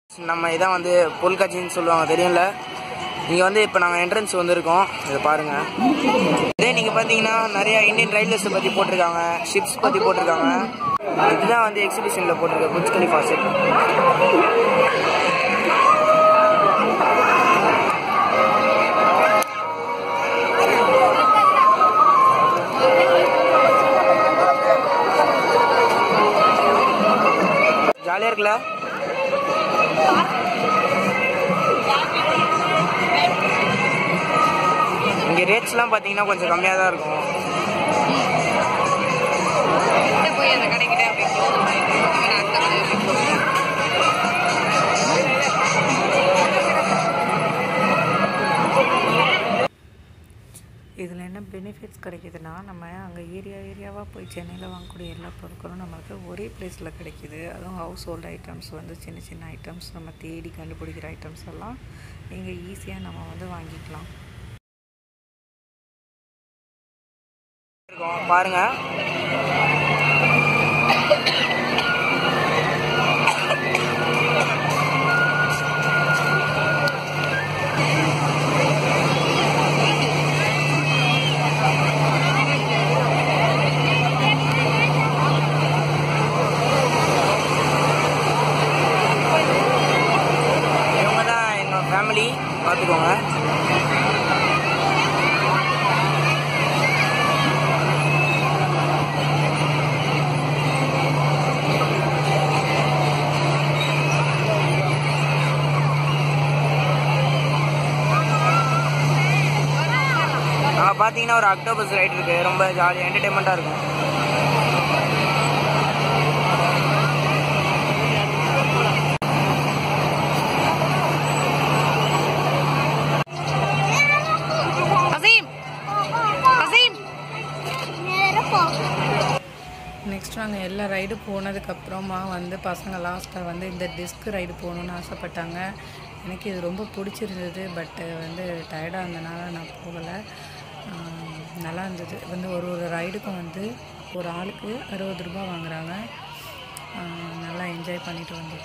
நம்ம இதான் வந்து பொருட்காட்சின்னு சொல்லுவாங்க தெரியும்ல இங்கே வந்து இப்போ நாங்கள் என்ட்ரன்ஸ் வந்திருக்கோம் இதை பாருங்க இதே நீங்கள் பார்த்தீங்கன்னா நிறைய இந்தியன் ரயில்வேஸை பற்றி போட்டிருக்காங்க ஷிப்ஸ் பற்றி போட்டிருக்காங்க இதுதான் வந்து எக்ஸிபிஷனில் போட்டிருக்க புஜ் கலிஃபா ஷிப் ஜாலியாக இருக்குல்ல இங்கே ரேட்ஸ்லாம் பார்த்தீங்கன்னா கொஞ்சம் கம்மியாக தான் இருக்கும் கிட்ட போய் அந்த கடைக்கிட்ட அப்படி போகணும் அந்த கடை அப்படி போகணும் இதில் என்ன பெனிஃபிட்ஸ் கிடைக்குதுன்னா நம்ம அங்கே ஏரியா ஏரியாவாக போய் சென்னையில் வாங்கக்கூடிய எல்லா பொருட்களும் நம்மளுக்கு ஒரே பிளேஸில் கிடைக்குது அதுவும் ஹவுஸ் ஹோல்டு ஐட்டம்ஸ் வந்து சின்ன சின்ன ஐட்டம்ஸ் நம்ம தேடி கண்டுபிடிக்கிற ஐட்டம்ஸ் எல்லாம் நீங்கள் ஈஸியாக நம்ம வந்து வாங்கிக்கலாம் இருக்கும் பாருங்க இவங்க தான் எங்கள் ஃபேமிலி பார்த்துக்கோங்க அங்கே பார்த்தீங்கன்னா ஒரு அக்டோபஸ் ரைட் இருக்கு ரொம்ப ஜாலியாக என்டர்டைன்மெண்ட்டாக இருக்கும் அசீம் அசீம் நெக்ஸ்ட் நாங்கள் எல்லா ரைடு போனதுக்கப்புறமா வந்து பசங்க லாஸ்ட்டாக வந்து இந்த டிஸ்க் ரைடு போகணுன்னு ஆசைப்பட்டாங்க எனக்கு இது ரொம்ப பிடிச்சிருந்தது பட் வந்து டயர்டாக இருந்தனால நான் போகலை ஆஹ் நல்லா இருந்தது வந்து ஒரு ஒரு ரைடுக்கும் வந்து ஒரு ஆளுக்கு அறுபது ரூபாய் வாங்குறாங்க ஆஹ் நல்லா என்ஜாய் பண்ணிட்டு வந்தோம்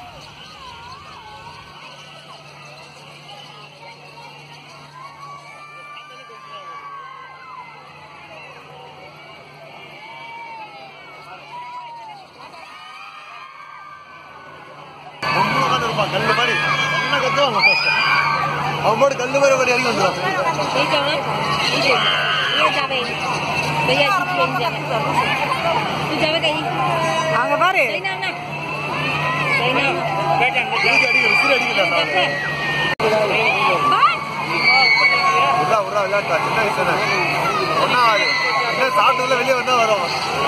ரொம்ப உட்காந்துருப்பான் கல்லு மாதிரி என்ன கத்துவாங்க ஃபர்ஸ்ட் அவன் போட்டு கல்லு மாதிரி ஒரு இறங்கி வந்துடும் ये जावे ये ये जावे भैया किस ट्रेन जावे तू जावे कहीं அங்கே பாரு कहीं ना ना कहीं ना திருப்பி அடிக்க விசிறு அடிக்கிட்டான் உடா உடா விளையாட்டா சின்ன வயசு தானே ஒன்னா இல்லை சாப்பிட்டதுல வெளியே வந்தா வரும்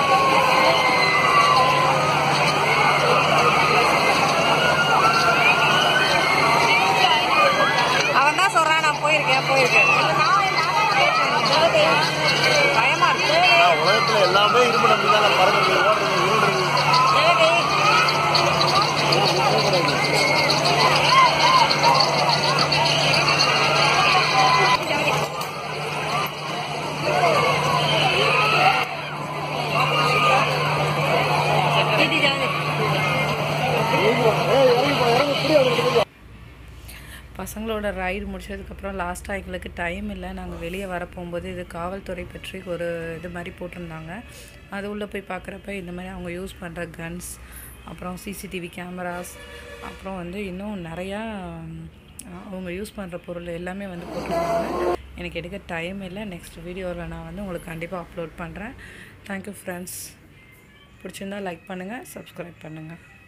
அவன் தான் சொல்கிறான் நான் போயிருக்கேன் போயிருக்கேன் பயமா இருக்கு ஆனா, உலகத்துல எல்லாமே இரும்பு நம்பி தான் பறக்கிறது ஓடுறது விழுறது दीदी जाने பசங்களோட ரைடு முடிச்சதுக்கப்புறம் லாஸ்ட்டாக எங்களுக்கு டைம் இல்லை நாங்கள் வெளியே வர போகும்போது இது காவல்துறை பற்றி ஒரு இது மாதிரி போட்டிருந்தாங்க அது உள்ளே போய் பார்க்குறப்ப இந்த மாதிரி அவங்க யூஸ் பண்ணுற கன்ஸ் அப்புறம் சிசிடிவி கேமராஸ் அப்புறம் வந்து இன்னும் நிறையா ம், அவங்க யூஸ் பண்ணுற பொருள் எல்லாமே வந்து போட்டிருந்தாங்க எனக்கு எடுக்க டைம் இல்லை நெக்ஸ்ட் வீடியோவில் நான் வந்து உங்களுக்கு கண்டிப்பாக அப்லோட் பண்ணுறேன் தேங்க்யூ ஃப்ரெண்ட்ஸ் பிடிச்சிருந்தா லைக் பண்ணுங்கள் சப்ஸ்கிரைப் பண்ணுங்கள்